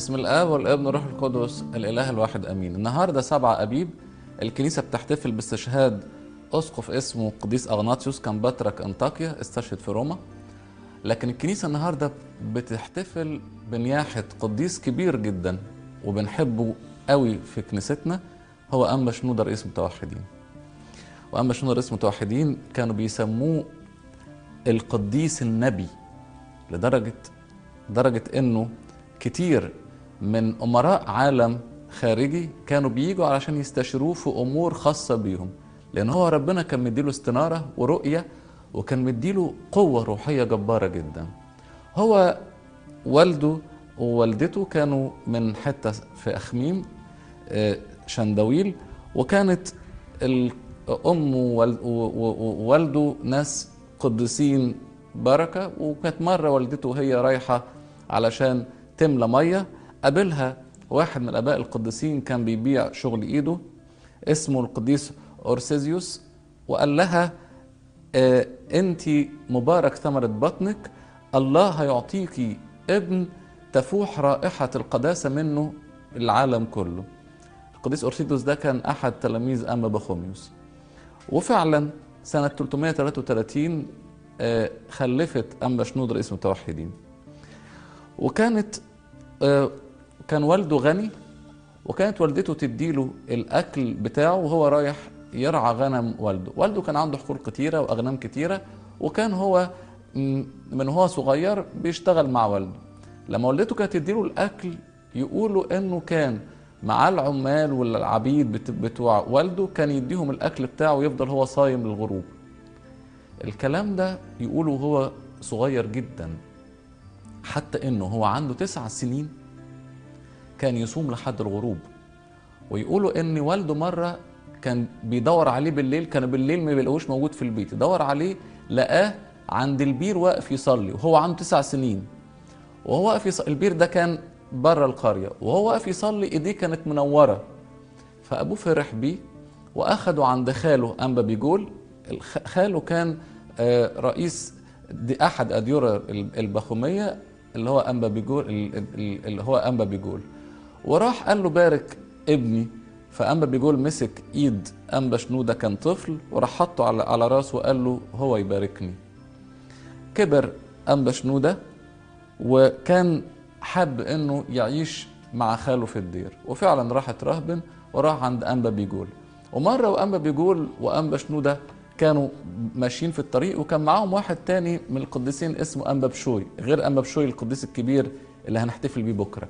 بسم الاب والابن والروح القدس الاله الواحد امين النهارده 7 ابيب الكنيسه بتحتفل باستشهاد اسقف اسمه قديس اغناطيوس كان بطرك انطاكيا استشهد في روما لكن الكنيسه النهارده بتحتفل بنياحه قديس كبير جدا وبنحبه قوي في كنيستنا هو انبا شنوده رئيس متوحدين وانبا شنوده رئيس متوحدين كانوا بيسموه القديس النبي لدرجه درجه انه كتير من امراء عالم خارجي كانوا بيجوا علشان يستشيروه في امور خاصه بيهم لان هو ربنا كان مديله استناره ورؤيه وكان مديله قوه روحيه جباره جدا هو والده ووالدته كانوا من حته في اخميم آه، شندويل وكانت الام ووالده ناس قديسين بركه وكانت مره والدته وهي رايحه علشان تملى ميه قابلها واحد من الاباء القديسين كان بيبيع شغل ايده اسمه القديس اورسيزيوس وقال لها آه انت مبارك ثمرة بطنك الله هيعطيكي ابن تفوح رائحة القداسة منه العالم كله القديس اورسيدوس ده كان احد تلاميذ اما بخوميوس وفعلا سنة 333 آه خلفت أنبا شنود رئيس متوحدين وكانت آه كان والده غني وكانت والدته تديله الأكل بتاعه وهو رايح يرعى غنم والده والده كان عنده حقول كتيرة وأغنام كتيرة وكان هو من هو صغير بيشتغل مع والده لما والدته كانت تديله الأكل يقولوا إنه كان مع العمال والعبيد بتوع والده كان يديهم الأكل بتاعه ويفضل هو صايم للغروب الكلام ده يقولوا هو صغير جدا حتى انه هو عنده تسع سنين كان يصوم لحد الغروب ويقولوا ان والده مره كان بيدور عليه بالليل كان بالليل ما بيلاقوش موجود في البيت يدور عليه لقاه عند البير واقف يصلي وهو عنده تسع سنين وهو واقف يصلي البير ده كان بره القريه وهو واقف يصلي ايديه كانت منوره فابوه فرح بيه واخده عند خاله انبا بيجول خاله كان رئيس دي احد اديره البخوميه اللي هو انبا بيجول اللي هو انبا بيجول وراح قال له بارك ابني فانبا بيجول مسك ايد انبا شنوده كان طفل وراح حطه على على راسه وقال له هو يباركني كبر انبا شنوده وكان حب انه يعيش مع خاله في الدير وفعلا راح اترهبن وراح عند انبا بيجول ومره وانبا بيجول وانبا شنوده كانوا ماشيين في الطريق وكان معاهم واحد تاني من القديسين اسمه أنبا بشوي غير أنبا بشوي القديس الكبير اللي هنحتفل بيه بكرة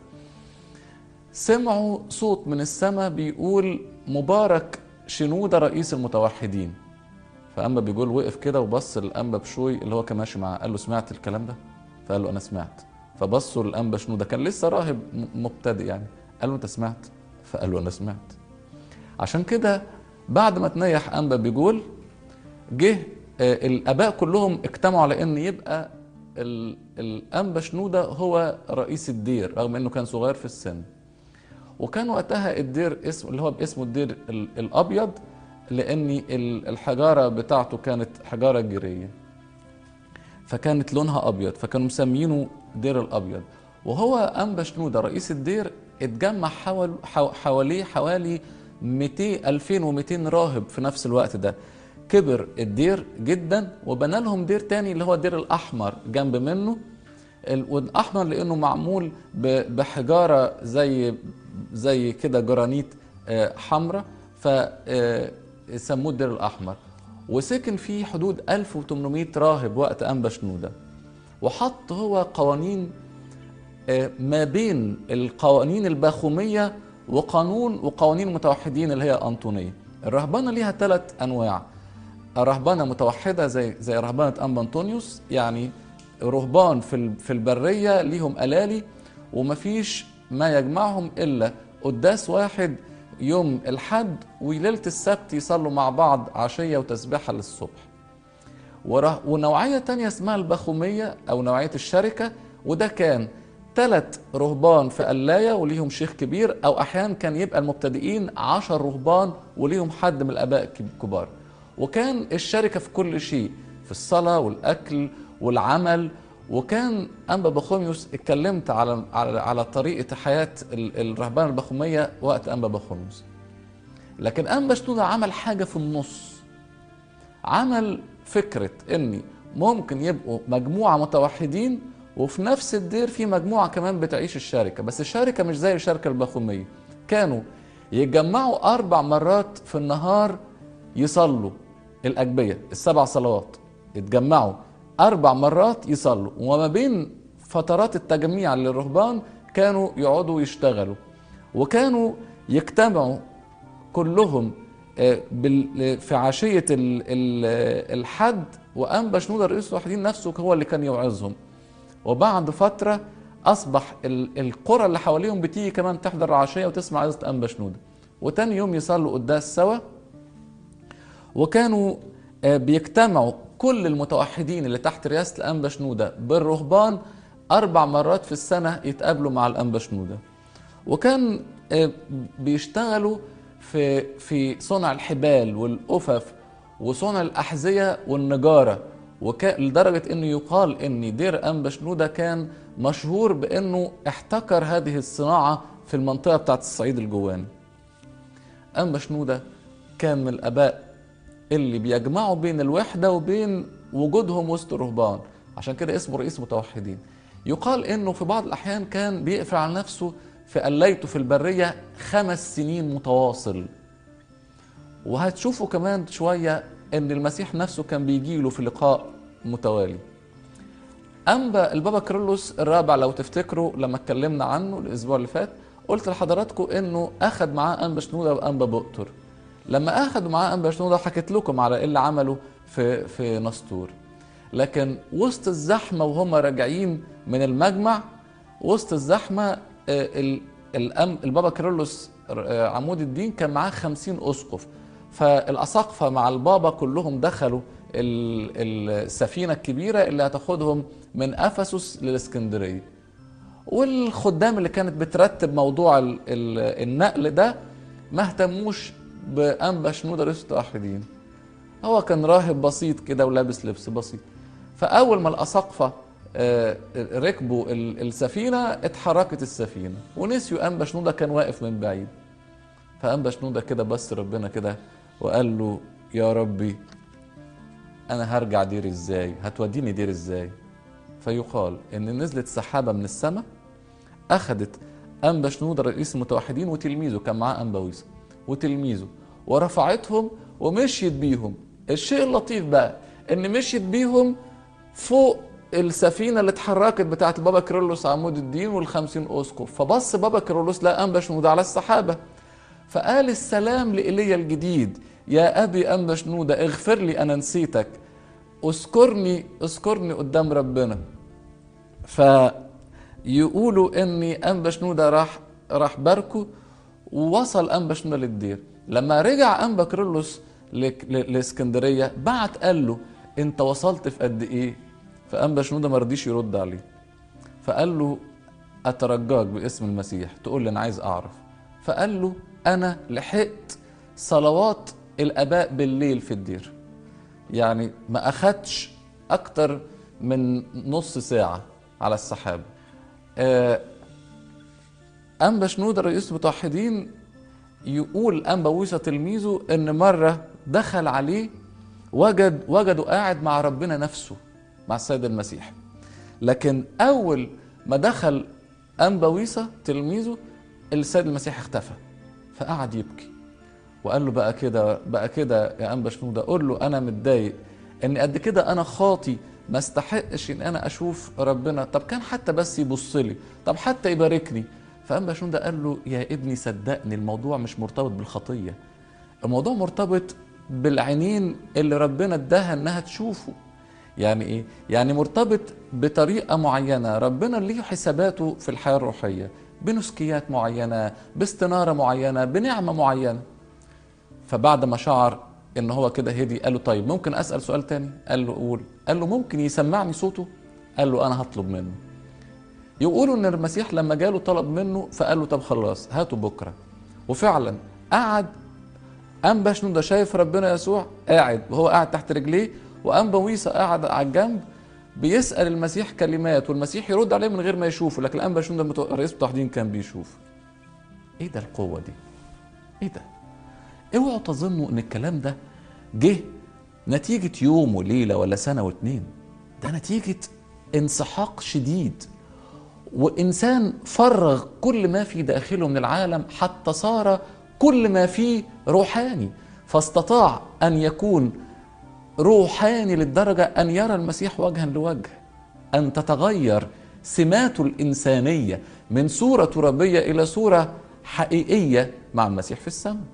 سمعوا صوت من السماء بيقول مبارك شنودة رئيس المتوحدين فأنبا بيقول وقف كده وبص لأنبا بشوي اللي هو كان ماشي معاه قال له سمعت الكلام ده فقال له أنا سمعت فبصوا لأنبا شنودة كان لسه راهب مبتدئ يعني قال له أنت سمعت فقال له أنا سمعت عشان كده بعد ما تنيح أنبا بيقول جه الاباء كلهم اجتمعوا على ان يبقى الانبا شنوده هو رئيس الدير رغم انه كان صغير في السن وكان وقتها الدير اسم اللي هو باسمه الدير الابيض لان الحجاره بتاعته كانت حجاره جيريه فكانت لونها ابيض فكانوا مسمينه دير الابيض وهو انبا شنوده رئيس الدير اتجمع حوالي حواليه حوالي 200 2200 راهب في نفس الوقت ده كبر الدير جدا وبنى لهم دير تاني اللي هو الدير الاحمر جنب منه والاحمر لانه معمول بحجاره زي زي كده جرانيت حمراء فسموه الدير الاحمر وسكن فيه حدود 1800 راهب وقت انبا شنوده وحط هو قوانين ما بين القوانين الباخوميه وقانون وقوانين المتوحدين اللي هي انطونيه الرهبانه ليها ثلاث انواع رهبانة متوحدة زي زي رهبانة أنبا أنطونيوس يعني رهبان في في البرية ليهم ألالي ومفيش ما يجمعهم إلا قداس واحد يوم الحد وليلة السبت يصلوا مع بعض عشية وتسبيحة للصبح ونوعية تانية اسمها البخومية أو نوعية الشركة وده كان ثلاث رهبان في قلاية وليهم شيخ كبير أو أحيانا كان يبقى المبتدئين عشر رهبان وليهم حد من الآباء الكبار وكان الشركة في كل شيء في الصلاة والأكل والعمل وكان انبا بخوميوس اتكلمت على على على طريقه حياه ال- الرهبان البخوميه وقت انبا بخوميوس لكن انبا شنوده عمل حاجه في النص عمل فكره ان ممكن يبقوا مجموعه متوحدين وفي نفس الدير في مجموعه كمان بتعيش الشركه بس الشركه مش زي الشركه البخوميه كانوا يتجمعوا اربع مرات في النهار يصلوا الاجبيه السبع صلوات يتجمعوا اربع مرات يصلوا وما بين فترات التجميع للرهبان كانوا يقعدوا يشتغلوا وكانوا يجتمعوا كلهم آه، بال- في عشية ال- ال- الحد وأنبا شنودة رئيس الوحيدين نفسه هو اللي كان يوعظهم وبعد فترة أصبح ال- القرى اللي حواليهم بتيجي كمان تحضر العشية وتسمع عظة أنبا شنودة وتاني يوم يصلوا قداس سوا وكانوا آه، بيجتمعوا كل المتوحدين اللي تحت رئاسة الأنبا شنودة بالرهبان أربع مرات في السنة يتقابلوا مع الأنبا شنودة وكان آه، بيشتغلوا في في صنع الحبال والأفف وصنع الأحذية والنجارة وكان لدرجة إنه يقال إن دير أنبا شنودة كان مشهور بإنه احتكر هذه الصناعة في المنطقة بتاعت الصعيد الجواني أنبا شنودة كان من الآباء اللي بيجمعوا بين الوحدة وبين وجودهم وسط الرهبان عشان كده اسمه رئيس متوحدين يقال انه في بعض الاحيان كان بيقفل على نفسه في قليته في البرية خمس سنين متواصل وهتشوفوا كمان شوية ان المسيح نفسه كان بيجيله في لقاء متوالي أنبا البابا كيرلس الرابع لو تفتكروا لما اتكلمنا عنه الأسبوع اللي فات قلت لحضراتكم إنه أخد معاه أنبا شنودة وأنبا بؤتر لما أخدوا معاه أنبا شنودة حكيت لكم على إيه اللي عمله في في نسطور لكن وسط الزحمة وهم راجعين من المجمع وسط الزحمة آه، ال- الأم- البابا كيرلس آه، عمود الدين كان معاه خمسين أسقف فالأساقفة مع البابا كلهم دخلوا ال- السفينة الكبيرة اللي هتاخدهم من أفسس للإسكندرية والخدام اللي كانت بترتب موضوع ال- ال- النقل ده ما اهتموش بأنبا شنودة رئيس التوحدين هو كان راهب بسيط كده ولابس لبس بسيط فأول ما الأساقفة آه، ركبوا ال- السفينة اتحركت السفينة ونسيوا أنبا شنودة كان واقف من بعيد فأنبا شنودة كده بس ربنا كده وقال له يا ربي أنا هرجع دير إزاي هتوديني دير إزاي فيقال إن نزلت سحابة من السماء أخذت أنبا شنودة رئيس المتوحدين وتلميذه كان معاه أنبا ويسا وتلميذه ورفعتهم ومشيت بيهم الشيء اللطيف بقى إن مشيت بيهم فوق السفينة اللي اتحركت بتاعت بابا كيرلس عمود الدين والخمسين أسقف فبص بابا كيرلس لقى أنبا شنودة على السحابة فقال السلام لإيليا الجديد يا أبي أنبا شنودة اغفر لي أنا نسيتك اذكرني اذكرني قدام ربنا فيقولوا اني انبا شنودة راح راح باركو ووصل انبا شنودة للدير لما رجع انبا كرولوس لك- ل- لاسكندريه بعت قال له انت وصلت في قد ايه فانبا شنودة ما رضيش يرد عليه فقال له اترجاك باسم المسيح تقول لي انا عايز اعرف فقال له انا لحقت صلوات الاباء بالليل في الدير يعني ما اخدش اكتر من نص ساعه على السحاب آه، انبا شنودة رئيس المتوحدين يقول انبا ويسا تلميذه ان مره دخل عليه وجد وجده قاعد مع ربنا نفسه مع السيد المسيح لكن اول ما دخل انبا ويسا تلميذه السيد المسيح اختفى فقعد يبكي وقال له بقى كده بقى كده يا انبا شنودة قول له انا متضايق ان قد كده انا خاطي ما استحقش ان انا اشوف ربنا طب كان حتى بس يبص لي طب حتى يباركني فانبا شنودة قال له يا ابني صدقني الموضوع مش مرتبط بالخطيه الموضوع مرتبط بالعينين اللي ربنا اداها انها تشوفه يعني ايه يعني مرتبط بطريقه معينه ربنا ليه حساباته في الحياه الروحيه بنسكيات معينه باستناره معينه بنعمه معينه فبعد ما شعر ان هو كده هدي قال له طيب ممكن اسال سؤال تاني قال له قول قال له ممكن يسمعني صوته قال له انا هطلب منه يقولوا ان المسيح لما جاله طلب منه فقال له طب خلاص هاته بكره وفعلا قعد انبا شنودة شايف ربنا يسوع قاعد وهو قاعد تحت رجليه وانبا ويسا قاعد على الجنب بيسال المسيح كلمات والمسيح يرد عليه من غير ما يشوفه لكن الانبا شنودة المتو- رئيس التوحيدين كان بيشوف ايه ده القوه دي ايه ده اوعوا تظنوا ان الكلام ده جه نتيجة يوم وليلة ولا سنة واتنين ده نتيجة انسحاق شديد وإنسان فرغ كل ما في داخله من العالم حتى صار كل ما فيه روحاني فاستطاع أن يكون روحاني للدرجة أن يرى المسيح وجها لوجه أن تتغير سماته الإنسانية من صورة ترابية إلى صورة حقيقية مع المسيح في السماء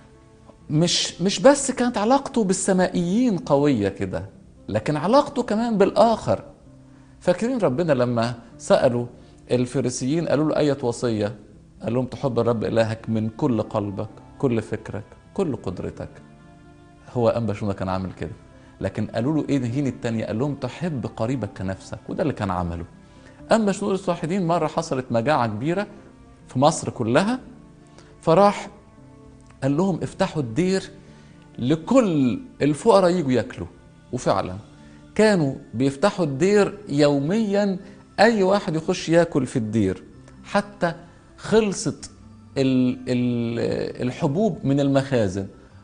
مش مش بس كانت علاقته بالسمائيين قوية كده لكن علاقته كمان بالآخر فاكرين ربنا لما سألوا الفريسيين قالوا له أية وصية قال لهم تحب الرب إلهك من كل قلبك كل فكرك كل قدرتك هو أنبا شنودة كان عامل كده لكن قالوا له ايه هين التانية قال لهم تحب قريبك كنفسك وده اللي كان عمله أما شنود الصاحدين مرة حصلت مجاعة كبيرة في مصر كلها فراح قال لهم افتحوا الدير لكل الفقراء يجوا ياكلوا وفعلا كانوا بيفتحوا الدير يوميا اي واحد يخش ياكل في الدير حتى خلصت ال- ال- الحبوب من المخازن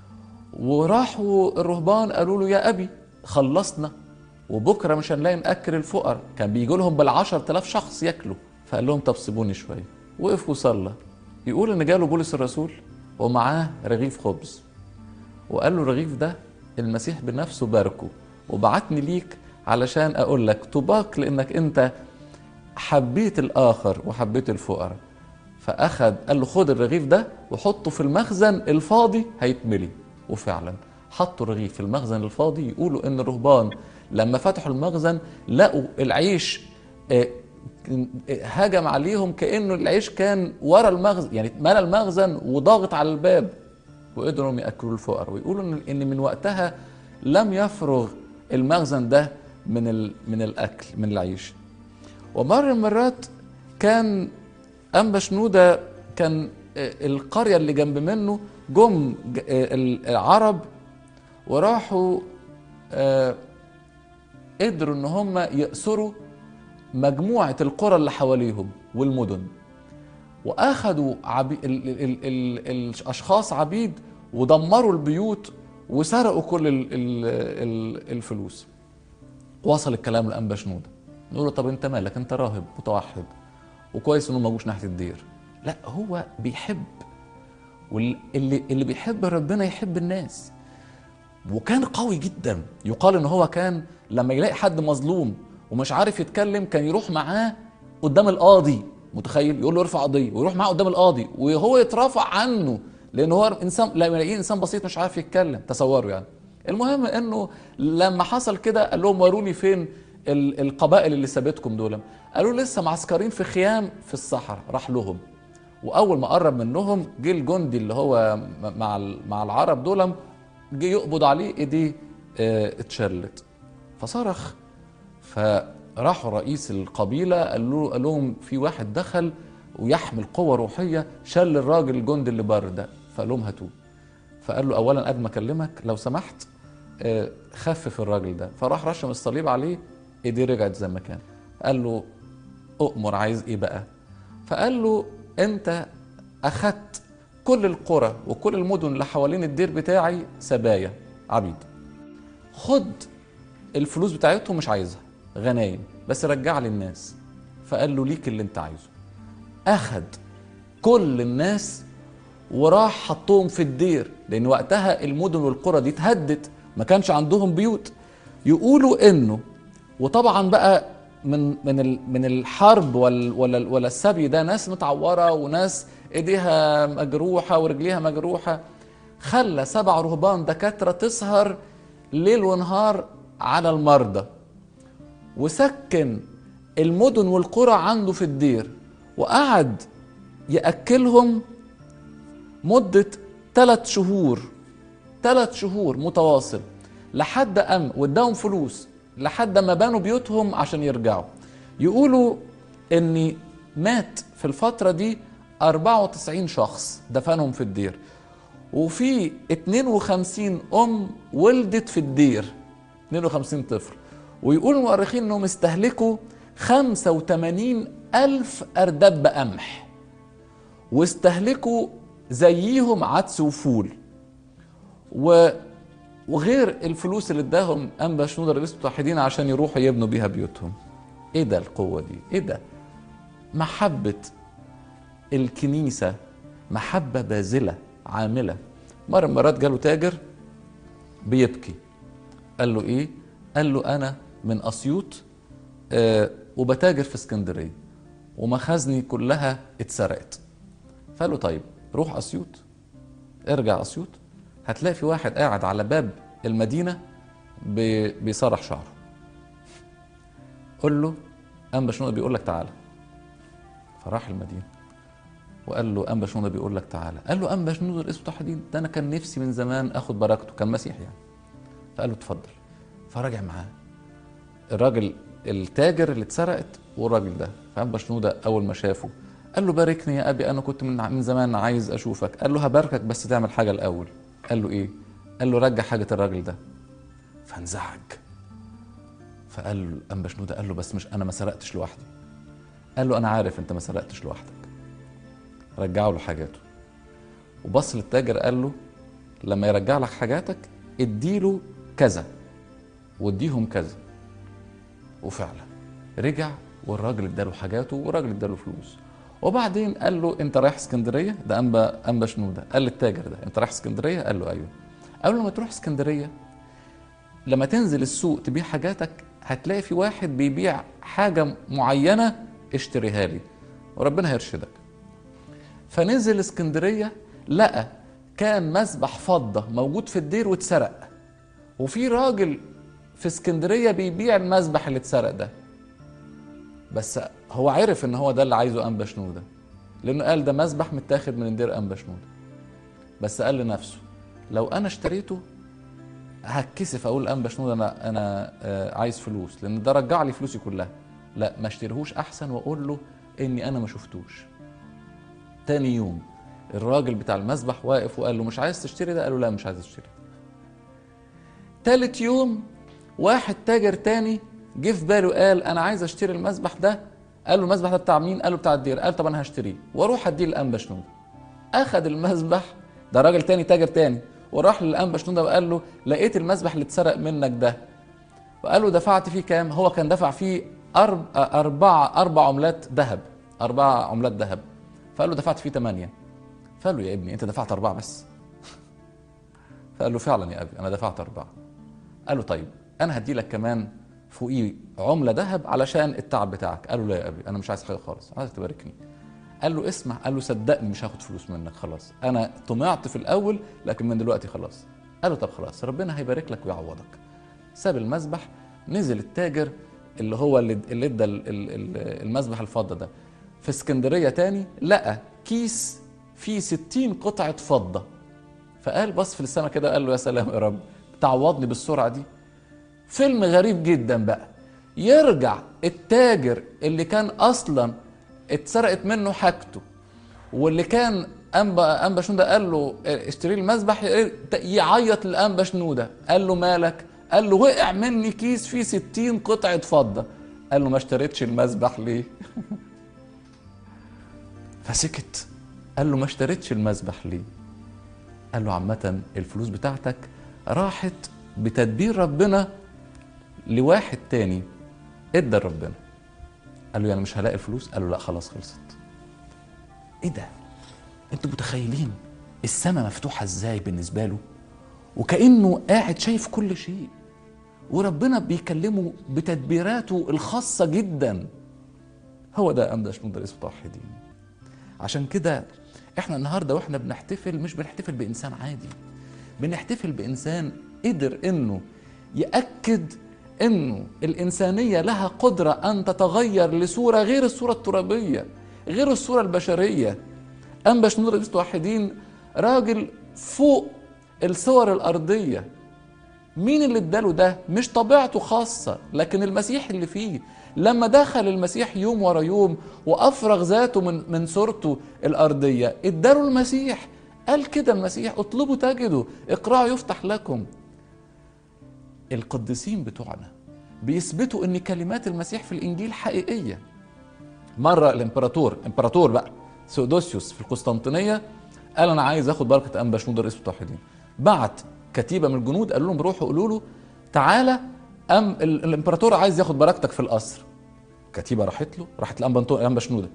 وراحوا الرهبان قالوا له يا ابي خلصنا وبكره مش هنلاقي ناكل الفقراء كان بيجي لهم بالعشر تلاف شخص ياكلوا فقال لهم طب سيبوني شويه وقف وصلى يقول ان جاله بولس الرسول ومعاه رغيف خبز وقال له الرغيف ده المسيح بنفسه باركه وبعتني ليك علشان اقول لك طوباك لانك انت حبيت الاخر وحبيت الفقراء فاخد قال له خد الرغيف ده وحطه في المخزن الفاضي هيتملي وفعلا حطوا الرغيف في المخزن الفاضي يقولوا ان الرهبان لما فتحوا المخزن لقوا العيش آه، هجم عليهم كانه العيش كان ورا المخزن يعني ملى المخزن وضاغط على الباب وقدروا إنهم ياكلوا الفقراء ويقولوا ان إن من وقتها لم يفرغ المخزن ده من ال- من الاكل من العيش ومره من المرات كان انبا شنوده كان آه، القريه اللي جنب منه جم ج- آه، العرب وراحوا آه، قدروا ان هم يأسروا مجموعه القرى اللي حواليهم والمدن واخدوا عبي... ال... ال... ال... ال... الاشخاص عبيد ودمروا البيوت وسرقوا كل ال... ال... ال... الفلوس وصل الكلام لانبا شنوده نقول له طب انت مالك انت راهب متوحد وكويس انه ما جوش ناحيه الدير لا هو بيحب واللي اللي بيحب ربنا يحب الناس وكان قوي جدا يقال ان هو كان لما يلاقي حد مظلوم ومش عارف يتكلم كان يروح معاه قدام القاضي متخيل يقول له ارفع قضيه ويروح معاه قدام القاضي وهو يترافع عنه لان هو انسان لما يلاقيه انسان بسيط مش عارف يتكلم تصوروا يعني المهم انه لما حصل كده قال لهم وروني فين ال- القبائل اللي سابتكم دول قالوا لسه معسكرين في خيام في الصحراء راح لهم واول ما قرب منهم جه الجندي اللي هو م- مع ال- مع العرب دول جه يقبض عليه ايديه اه، اتشلت فصرخ فراحوا رئيس القبيله قال له قال لهم في واحد دخل ويحمل قوه روحيه شل الراجل الجندي اللي بره ده فقال لهم هاتوه فقال له اولا قبل ما اكلمك لو سمحت اه، خفف الراجل ده فراح رشم الصليب عليه ايديه رجعت زي ما كان قال له اؤمر عايز ايه بقى فقال له انت اخدت كل القرى وكل المدن اللي حوالين الدير بتاعي سبايا عبيد خد الفلوس بتاعتهم مش عايزها غنايم بس رجع لي الناس فقال له ليك اللي انت عايزه اخد كل الناس وراح حطهم في الدير لان وقتها المدن والقرى دي اتهدت ما كانش عندهم بيوت يقولوا انه وطبعا بقى من من ال- من الحرب وال ولا ولا السبي ده ناس متعوره وناس ايديها مجروحه ورجليها مجروحه خلى سبع رهبان دكاتره تسهر ليل ونهار على المرضى وسكن المدن والقرى عنده في الدير وقعد يأكلهم مدة ثلاث شهور ثلاث شهور متواصل لحد أم واداهم فلوس لحد ما بنوا بيوتهم عشان يرجعوا يقولوا ان مات في الفترة دي 94 شخص دفنهم في الدير وفي 52 أم ولدت في الدير 52 طفل ويقول المؤرخين انهم استهلكوا 85 ألف أردب قمح واستهلكوا زيهم عدس وفول و وغير الفلوس اللي اداهم انبا شنودة رئيس المتوحدين عشان يروحوا يبنوا بيها بيوتهم ايه ده القوة دي ايه ده محبة الكنيسة محبة باذلة عاملة مرة من المرات جاله تاجر بيبكي قال له ايه قال له انا من اسيوط آه وبتاجر في اسكندريه ومخازني كلها اتسرقت فقال له طيب روح اسيوط ارجع اسيوط هتلاقي في واحد قاعد على باب المدينه بي- بيسرح شعره قول له انبا شنودة بيقول لك تعالى فراح المدينه وقال له انبا شنودة بيقول لك تعالى قال له انبا شنودة رئيس التوحيدين ده انا كان نفسي من زمان اخد بركته كان مسيحي يعني فقال له اتفضل فرجع معاه الراجل التاجر اللي اتسرقت والراجل ده فانبا شنودة اول ما شافه قال له باركني يا ابي انا كنت من من زمان عايز اشوفك قال له هباركك بس تعمل حاجه الاول قال له ايه قال له رجع حاجه الراجل ده فانزعج فقال له انبا شنودة قال له بس مش انا ما سرقتش لوحدي قال له انا عارف انت ما سرقتش لوحدك رجعوا له حاجاته وبص للتاجر قال له لما يرجع لك حاجاتك اديله كذا واديهم كذا وفعلا رجع والراجل اداله حاجاته والراجل اداله فلوس وبعدين قال له انت رايح اسكندريه ده انبا انبا شنوده قال للتاجر ده انت رايح اسكندريه قال له ايوه قال له لما تروح اسكندريه لما تنزل السوق تبيع حاجاتك هتلاقي في واحد بيبيع حاجه معينه اشتريها لي وربنا هيرشدك فنزل اسكندريه لقى كان مسبح فضه موجود في الدير واتسرق وفي راجل في اسكندريه بيبيع المسبح اللي اتسرق ده بس هو عرف ان هو ده اللي عايزه انبا شنوده لانه قال ده مسبح متاخد من دير انبا شنوده بس قال لنفسه لو انا اشتريته هتكسف اقول انبا شنوده انا انا آه، عايز فلوس لان ده رجع لي فلوسي كلها لا ما اشتريهوش احسن واقول له اني انا ما شفتوش تاني يوم الراجل بتاع المسبح واقف وقال له مش عايز تشتري ده قال له لا مش عايز اشتري تالت يوم واحد تاجر تاني جه في باله قال انا عايز اشتري المسبح ده قال له المسبح ده بتاع مين قال له بتاع الدير قال طب انا هشتريه واروح اديه للانبا شنوده اخذ المسبح ده راجل تاني تاجر تاني وراح للانبا شنوده وقال له لقيت المسبح اللي اتسرق منك ده وقال له دفعت فيه كام هو كان دفع فيه أرب... أربعة أربع عملات ذهب أربع عملات ذهب فقال له دفعت فيه ثمانية فقال له يا ابني أنت دفعت أربعة بس فقال له فعلا يا أبي أنا دفعت أربعة قال له طيب أنا هدي لك كمان فوقيه عملة ذهب علشان التعب بتاعك قال له لا يا أبي أنا مش عايز حاجة خالص عايز تباركني قال له اسمع قال له صدقني مش هاخد فلوس منك خلاص أنا طمعت في الأول لكن من دلوقتي خلاص قال له طب خلاص ربنا هيبارك لك ويعوضك ساب المسبح نزل التاجر اللي هو اللي اللي ادى ال- ال- ال- المسبح الفضه ده في اسكندريه تاني لقى كيس فيه 60 قطعه فضه فقال بص في السماء كده قال له يا سلام يا رب تعوضني بالسرعه دي فيلم غريب جدا بقى يرجع التاجر اللي كان اصلا اتسرقت منه حاجته واللي كان انبا انبا شنوده قال له اشتري المسبح يعيط لانبا شنوده قال له مالك قال له وقع مني كيس فيه 60 قطعه فضه قال له ما اشتريتش المسبح ليه فسكت قال له ما اشتريتش المسبح ليه قال له عامة الفلوس بتاعتك راحت بتدبير ربنا لواحد تاني ادى لربنا قال له يعني مش هلاقي الفلوس قال له لا خلاص خلصت ايه ده انتوا متخيلين السماء مفتوحة ازاي بالنسبة له وكأنه قاعد شايف كل شيء وربنا بيكلمه بتدبيراته الخاصة جدا هو ده أمدش من رئيس المتوحدين عشان كده احنا النهارده واحنا بنحتفل مش بنحتفل بانسان عادي بنحتفل بانسان قدر انه ياكد انه الانسانيه لها قدره ان تتغير لصوره غير الصوره الترابيه غير الصوره البشريه انبا شنود رئيس المتوحدين راجل فوق الصور الارضيه مين اللي اداله ده مش طبيعته خاصة لكن المسيح اللي فيه لما دخل المسيح يوم ورا يوم وافرغ ذاته من من صورته الارضيه اداله المسيح قال كده المسيح اطلبوا تجدوا اقرأوا يفتح لكم القديسين بتوعنا بيثبتوا ان كلمات المسيح في الانجيل حقيقيه مره الامبراطور امبراطور بقى سيودوسيوس في القسطنطينيه قال انا عايز اخد بركه انبا شنوده رئيس المتوحدين بعت كتيبه من الجنود قالوا لهم روحوا قولوا له تعالى ام ال- الامبراطور عايز ياخد بركتك في القصر كتيبه راحت له راحت لانبا انبا شنوده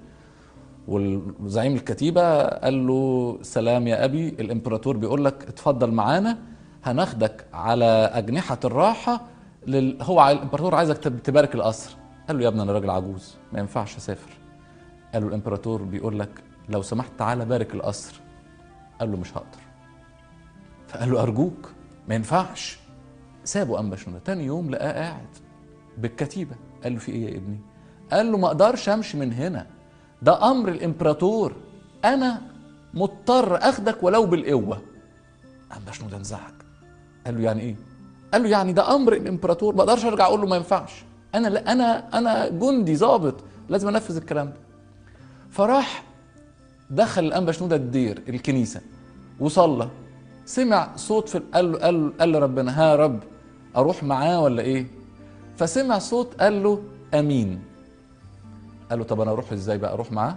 وزعيم الكتيبه قال له سلام يا ابي الامبراطور بيقول لك اتفضل معانا هناخدك على اجنحه الراحه لل... هو عاي- الامبراطور عايزك تب- تبارك القصر قال له يا ابني انا راجل عجوز ما ينفعش اسافر قال له الامبراطور بيقول لك لو سمحت تعالى بارك القصر قال له مش هقدر فقال له ارجوك ما ينفعش سابه انبا شنوده تاني يوم لقاه قاعد بالكتيبه قال له في ايه يا ابني قال له ما اقدرش امشي من هنا ده امر الامبراطور انا مضطر اخدك ولو بالقوه انبا شنوده انزعج قال له يعني ايه قال له يعني ده امر الامبراطور ما اقدرش ارجع اقول له ما ينفعش انا لا انا انا جندي ضابط لازم انفذ الكلام ده فراح دخل الانبا شنوده الدير الكنيسه وصلى سمع صوت في قال له قال له قال له ربنا ها يا رب اروح معاه ولا ايه فسمع صوت قال له امين قال له طب انا اروح ازاي بقى اروح معاه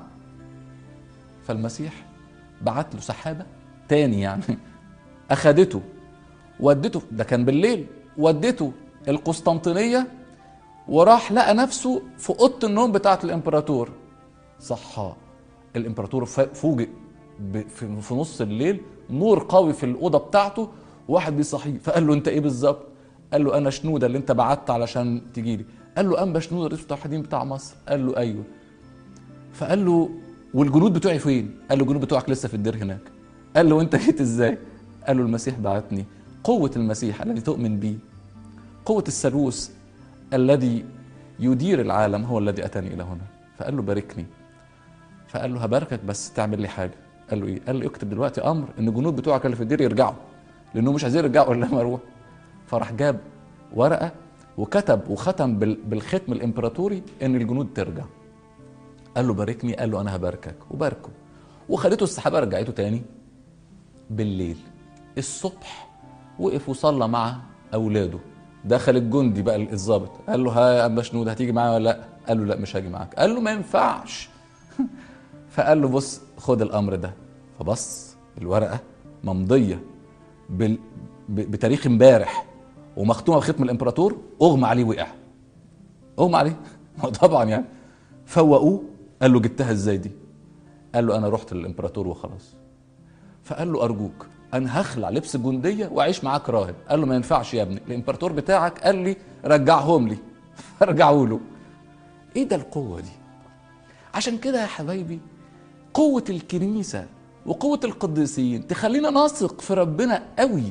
فالمسيح بعت له سحابه تاني يعني اخدته ودته ده كان بالليل ودته القسطنطينيه وراح لقى نفسه في اوضه النوم بتاعه الامبراطور صحى الامبراطور ف- فوجئ ب- في في نص الليل نور قوي في الاوضه بتاعته واحد بيصحيه فقال له انت ايه بالظبط قال له انا شنوده اللي انت بعت علشان تجي لي قال له انبا شنوده رئيس المتوحدين بتاع مصر قال له ايوه فقال له والجنود بتوعي فين قال له الجنود بتوعك لسه في الدير هناك قال له انت جيت ازاي قال له المسيح بعتني قوه المسيح الذي تؤمن بيه قوه الثالوث الذي يدير العالم هو الذي اتاني الى هنا فقال له باركني فقال له هباركك بس تعمل لي حاجه قال له ايه قال له اكتب دلوقتي امر ان الجنود بتوعك اللي في الدير يرجعوا لانهم مش عايزين يرجعوا الا لما اروح فراح جاب ورقه وكتب وختم بال- بالختم الامبراطوري ان الجنود ترجع قال له باركني قال له انا هباركك وباركه وخدته السحابه رجعته تاني بالليل الصبح وقف وصلى مع اولاده دخل الجندي بقى الضابط قال له ها يا ابا شنود هتيجي معايا ولا لا قال له لا مش هاجي معاك قال له ما ينفعش فقال له بص خد الامر ده فبص الورقه ممضيه بال... ب... بتاريخ امبارح ومختومه بختم الامبراطور اغمى عليه وقع اغمى عليه ما هو طبعا يعني فوقوه قال له جبتها ازاي دي قال له انا رحت للامبراطور وخلاص فقال له ارجوك انا هخلع لبس الجنديه واعيش معاك راهب قال له ما ينفعش يا ابني الامبراطور بتاعك قال لي رجعهم لي فرجعوا له ايه ده القوه دي عشان كده يا حبايبي قوه الكنيسه وقوه القديسين تخلينا نثق في ربنا قوي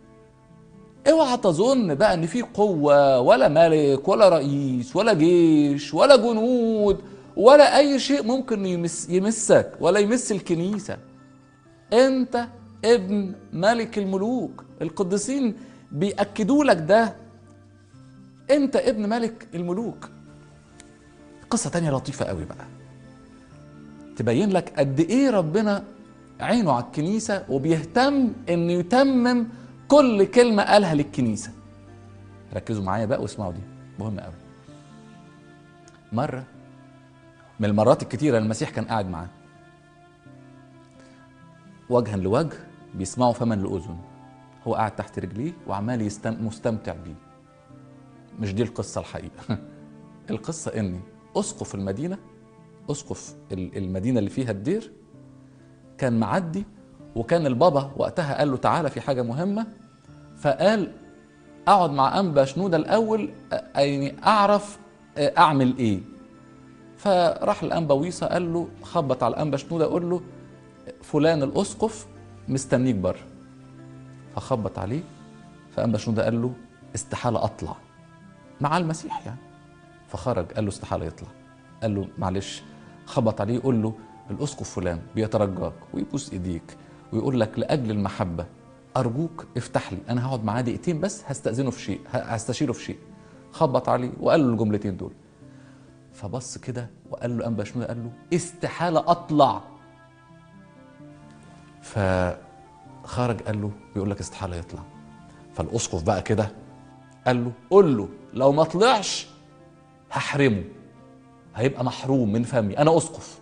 اوعى تظن بقى ان في قوه ولا ملك ولا رئيس ولا جيش ولا جنود ولا اي شيء ممكن يمس يمسك ولا يمس الكنيسه انت ابن ملك الملوك القديسين بيأكدوا لك ده انت ابن ملك الملوك قصة تانية لطيفة قوي بقى تبين لك قد ايه ربنا عينه على الكنيسة وبيهتم انه يتمم كل كلمة قالها للكنيسة ركزوا معايا بقى واسمعوا دي مهمة قوي مرة من المرات الكتيرة المسيح كان قاعد معاه وجها لوجه بيسمعوا فما لأذن هو قاعد تحت رجليه وعمال يستم... مستمتع بيه مش دي القصة الحقيقة القصة إني أسقف المدينة أسقف ال- المدينة اللي فيها الدير كان معدي وكان البابا وقتها قال له تعالى في حاجة مهمة فقال أقعد مع أنبا شنودة الأول أ- يعني أعرف أ- أعمل إيه فراح الأنبا ويصة قال له خبط على الأنبا شنودة قول له فلان الأسقف مستنيك بره فخبط عليه فأنبا شنودة قال له استحالة أطلع مع المسيح يعني فخرج قال له استحالة يطلع قال له معلش خبط عليه يقول له الأسقف فلان بيترجاك ويبوس إيديك ويقول لك لأجل المحبة أرجوك افتح لي أنا هقعد معاه دقيقتين بس هستأذنه في شيء ه- هستشيره في شيء خبط عليه وقال له الجملتين دول فبص كده وقال له أنبا شنودة قال له استحالة أطلع فخرج قال له بيقول لك استحالة يطلع فالأسقف بقى كده قال له قول له لو ما طلعش هحرمه هيبقى محروم من فمي انا اسقف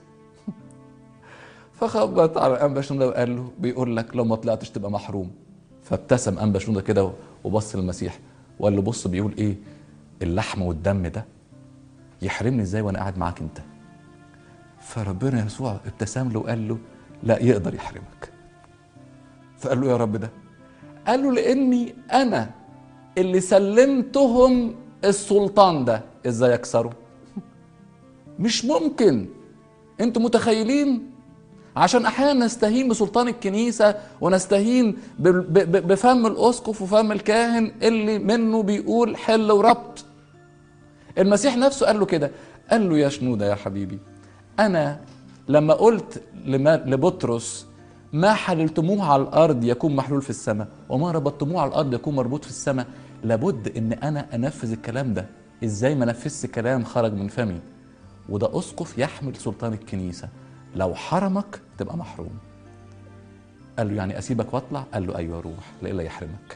فخبط على انبا شنودة وقال له بيقول لك لو ما طلعتش تبقى محروم فابتسم انبا شنودة كده وبص للمسيح وقال له بص بيقول ايه اللحم والدم ده يحرمني ازاي وانا قاعد معاك انت فربنا يسوع ابتسم له وقال له لا يقدر يحرمك فقال له يا رب ده قال له لاني انا اللي سلمتهم السلطان ده ازاي يكسروا مش ممكن انتوا متخيلين عشان احيانا نستهين بسلطان الكنيسه ونستهين بفم الاسقف وفم الكاهن اللي منه بيقول حل وربط المسيح نفسه قال له كده قال له يا شنوده يا حبيبي انا لما قلت لبطرس ما حللتموه على الارض يكون محلول في السماء وما ربطتموه على الارض يكون مربوط في السماء لابد ان انا انفذ الكلام ده ازاي ما نفذش كلام خرج من فمي وده اسقف يحمل سلطان الكنيسه لو حرمك تبقى محروم قال له يعني اسيبك واطلع قال له ايوه روح لا يحرمك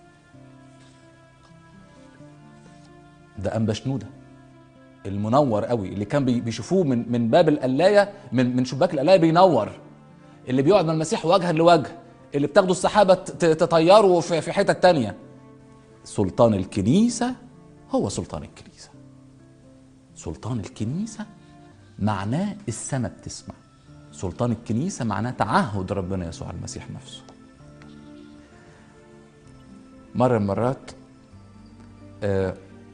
ده انبا شنوده المنور قوي اللي كان بيشوفوه من من باب القلايه من من شباك القلايه بينور اللي بيقعد مع المسيح وجها لوجه اللي بتاخده السحابه تطيره في في حته تانية سلطان الكنيسه هو سلطان الكنيسه سلطان الكنيسه معناه السماء بتسمع سلطان الكنيسه معناه تعهد ربنا يسوع المسيح نفسه مره من المرات آه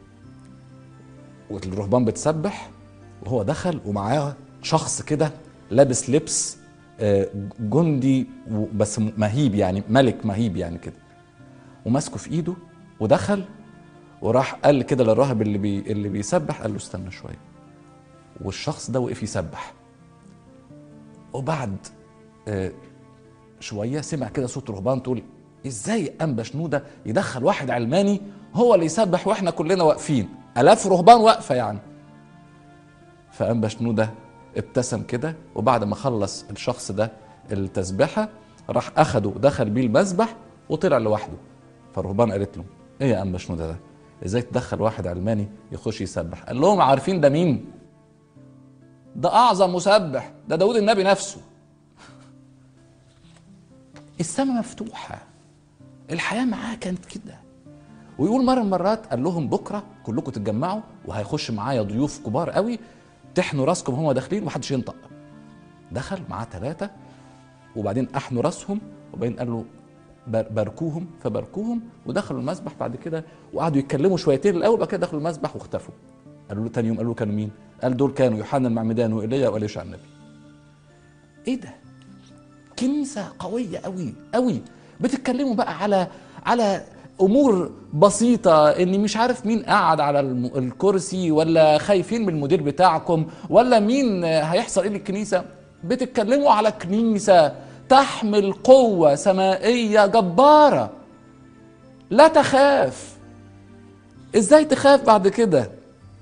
والرهبان بتسبح وهو دخل ومعاه شخص كده لابس لبس آه جندي بس مهيب يعني ملك مهيب يعني كده وماسكه في ايده ودخل وراح قال كده للراهب اللي بي اللي بيسبح قال له استنى شويه والشخص ده وقف يسبح وبعد آه شويه سمع كده صوت رهبان تقول ازاي انبا شنوده يدخل واحد علماني هو اللي يسبح واحنا كلنا واقفين الاف رهبان واقفه يعني فانبا شنوده ابتسم كده وبعد ما خلص الشخص ده التسبيحه راح اخده ودخل بيه المسبح وطلع لوحده فالرهبان قالت له ايه يا انبا شنوده ده ازاي تدخل واحد علماني يخش يسبح قال لهم عارفين ده مين ده اعظم مسبح ده داود النبي نفسه السماء مفتوحه الحياه معاه كانت كده ويقول مره من المرات قال لهم بكره كلكم تتجمعوا وهيخش معايا ضيوف كبار قوي تحنوا راسكم هم داخلين ومحدش ينطق دخل معاه ثلاثه وبعدين احنوا راسهم وبعدين قال له باركوهم فباركوهم ودخلوا المسبح بعد كده وقعدوا يتكلموا شويتين الاول بعد كده دخلوا المسبح واختفوا قالوا له تاني يوم قالوا له كانوا مين؟ قال دول كانوا يوحنا المعمدان وايليا واليشع النبي. ايه ده؟ كنيسه قويه قوي قوي بتتكلموا بقى على على امور بسيطه ان مش عارف مين قاعد على الكرسي ولا خايفين من المدير بتاعكم ولا مين هيحصل ايه للكنيسه بتتكلموا على كنيسه تحمل قوه سمائيه جباره لا تخاف ازاي تخاف بعد كده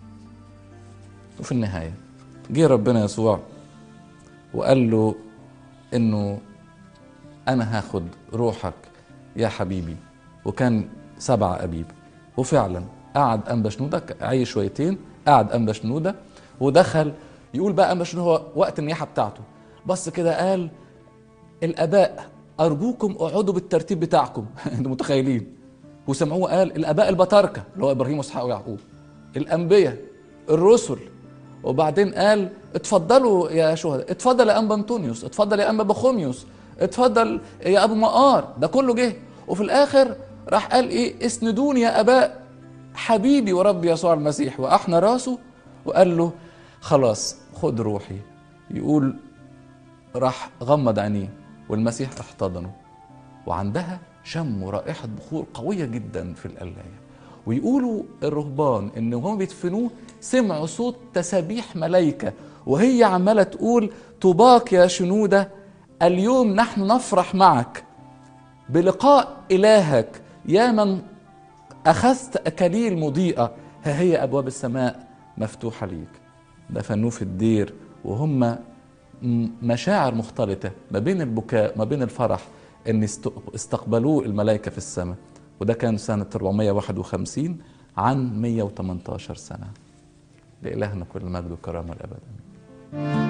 وفي النهايه جه ربنا يسوع وقال له انه انا هاخد روحك يا حبيبي وكان سبع أبيب وفعلا قعد أنبا شنودة عايش شويتين قعد أنبا شنودة ودخل يقول بقى أنبا شنودة هو وقت النياحة بتاعته بص كده قال الآباء أرجوكم اقعدوا بالترتيب بتاعكم أنتوا متخيلين وسمعوه قال الآباء البطاركة اللي هو إبراهيم وإسحاق ويعقوب الأنبياء الرسل وبعدين قال اتفضلوا يا شهداء اتفضل يا أنبا أنطونيوس اتفضل يا أنبا بخوميوس اتفضل يا أبو مقار ده كله جه وفي الآخر راح قال ايه اسندوني يا اباء حبيبي وربي يسوع المسيح واحنى راسه وقال له خلاص خد روحي يقول راح غمض عينيه والمسيح احتضنه وعندها شموا رائحة بخور قوية جدا في القلاية ويقولوا الرهبان ان هم بيدفنوه سمعوا صوت تسابيح ملايكة وهي عمالة تقول طوباك يا شنودة اليوم نحن نفرح معك بلقاء إلهك يا من أخذت أكاليل مضيئة ها هي أبواب السماء مفتوحة ليك دفنوه في الدير وهم مشاعر مختلطة ما بين البكاء ما بين الفرح ان استقبلوه الملائكة في السماء وده كان سنة 451 عن 118 سنة لإلهنا كل مجد وكرامة الأبد آمين